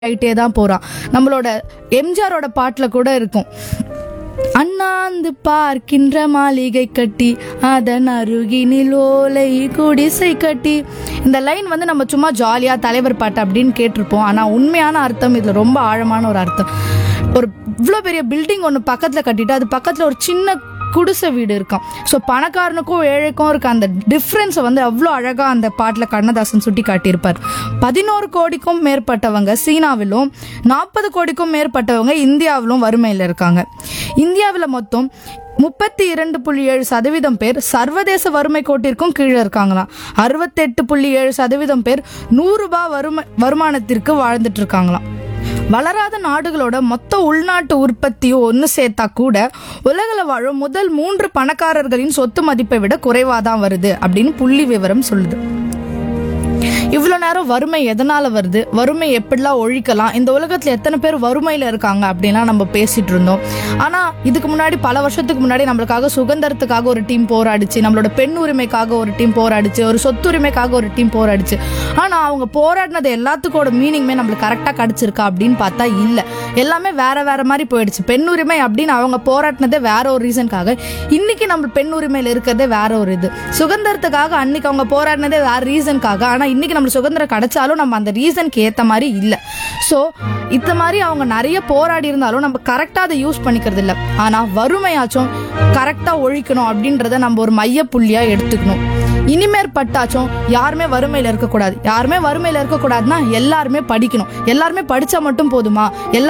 ஆயிட்டே தான் போறான் நம்மளோட எம்ஜிஆரோட பாட்டுல கூட இருக்கும் அண்ணாந்து பார்க்கின்ற மாளிகை கட்டி அதன் அருகினில் ஓலை குடிசை கட்டி இந்த லைன் வந்து நம்ம சும்மா ஜாலியா தலைவர் பாட்டு அப்படின்னு கேட்டிருப்போம் ஆனா உண்மையான அர்த்தம் இதுல ரொம்ப ஆழமான ஒரு அர்த்தம் ஒரு இவ்வளோ பெரிய பில்டிங் ஒன்று பக்கத்தில் கட்டிட்டு அது பக்கத்தில் ஒரு சின்ன குடிசை வீடு இருக்கான் ஸோ பணக்காரனுக்கும் ஏழைக்கும் இருக்க அந்த டிஃப்ரென்ஸை வந்து அவ்வளோ அழகாக அந்த பாட்டில் கண்ணதாசன் சுட்டி காட்டியிருப்பார் பதினோரு கோடிக்கும் மேற்பட்டவங்க சீனாவிலும் நாற்பது கோடிக்கும் மேற்பட்டவங்க இந்தியாவிலும் வறுமையில் இருக்காங்க இந்தியாவில் மொத்தம் முப்பத்தி இரண்டு புள்ளி ஏழு சதவீதம் பேர் சர்வதேச வறுமை கோட்டிற்கும் கீழே இருக்காங்களாம் அறுபத்தெட்டு புள்ளி ஏழு சதவீதம் பேர் நூறு ரூபாய் வரும வருமானத்திற்கு வாழ்ந்துட்டு இருக்காங்களாம் வளராத நாடுகளோட மொத்த உள்நாட்டு உற்பத்தியும் ஒன்று சேர்த்தா கூட உலகில் வாழும் முதல் மூன்று பணக்காரர்களின் சொத்து மதிப்பை விட குறைவாதான் வருது அப்படின்னு புள்ளி விவரம் சொல்லுது இவ்வளோ நேரம் வறுமை எதனால வருது வறுமை எப்படிலாம் ஒழிக்கலாம் இந்த உலகத்தில் எத்தனை பேர் வறுமையில் இருக்காங்க அப்படின்லாம் நம்ம பேசிட்டு இருந்தோம் ஆனால் இதுக்கு முன்னாடி பல வருஷத்துக்கு முன்னாடி நம்மளுக்காக சுதந்திரத்துக்காக ஒரு டீம் போராடிச்சு நம்மளோட பெண் உரிமைக்காக ஒரு டீம் போராடிச்சு ஒரு சொத்துரிமைக்காக ஒரு டீம் போராடிச்சு ஆனால் அவங்க போராடினது எல்லாத்துக்கோட மீனிங்குமே நம்மளுக்கு கரெக்டாக கிடைச்சிருக்கா அப்படின்னு பார்த்தா இல்லை எல்லாமே வேற வேற மாதிரி போயிடுச்சு பெண் உரிமை அப்படின்னு அவங்க போராடினதே வேற ஒரு ரீசனுக்காக இன்னைக்கு நம்ம பெண் உரிமையில் இருக்கிறதே வேற ஒரு இது சுதந்திரத்துக்காக அன்னைக்கு அவங்க போராடினதே வேற ரீசனுக்காக ஆனால் இன்னைக்கு நம்ம சுதந்திரம் கிடைச்சாலும் நம்ம அந்த ரீசனுக்கு ஏற்ற மாதிரி இல்லை ஸோ இந்த மாதிரி அவங்க நிறைய போராடி இருந்தாலும் நம்ம கரெக்டாக அதை யூஸ் பண்ணிக்கிறது இல்லை ஆனால் வறுமையாச்சும் கரெக்டாக ஒழிக்கணும் அப்படின்றத நம்ம ஒரு மைய புள்ளியாக எடுத்துக்கணும் இனிமேற் பட்டாச்சும் யாருமே வறுமையில் இருக்கக்கூடாது யாருமே வறுமையில் இருக்கக்கூடாதுன்னா எல்லாருமே படிக்கணும் எல்லாருமே படிச்சா மட்டும் போதுமா எல்லா